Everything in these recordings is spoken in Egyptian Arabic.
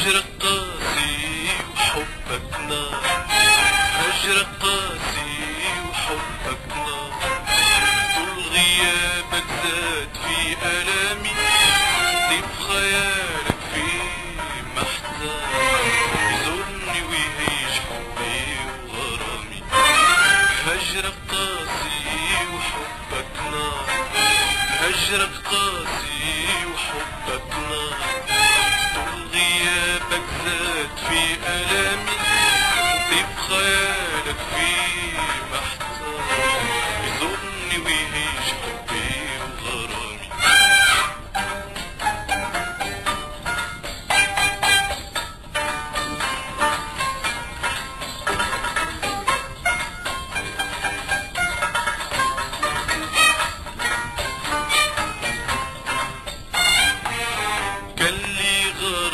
هجرك قاسي وحبك نار هجرك قاسي وحبك نار طول غيابك زاد في ألامي ضيف خيالك في محتار يزورني ويعيش حبي وغرامي هجرك قاسي وحبك نار هجرك قاسي وحبك نار طول غيابك زاد في ألامي ضيف خيالك في محتار يزورني ويعيش حبي وغرامي كان لي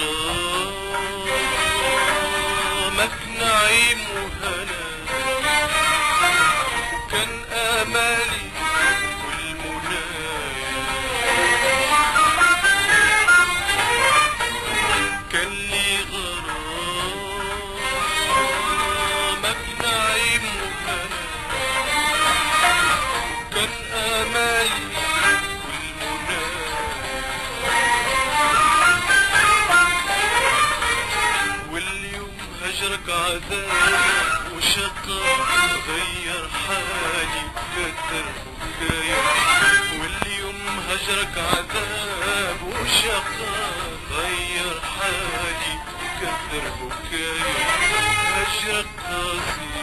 غرامك نعيم وهنا وكان امالي والمنايا كان لي غرامك نعيم وهنا كان امالي والمنايا واليوم هجرك عذاب وشقاء غير حالي كتر بكايا واليوم هجرك عذاب وشقاء غير حالي كتر بكايا هجرك قاسي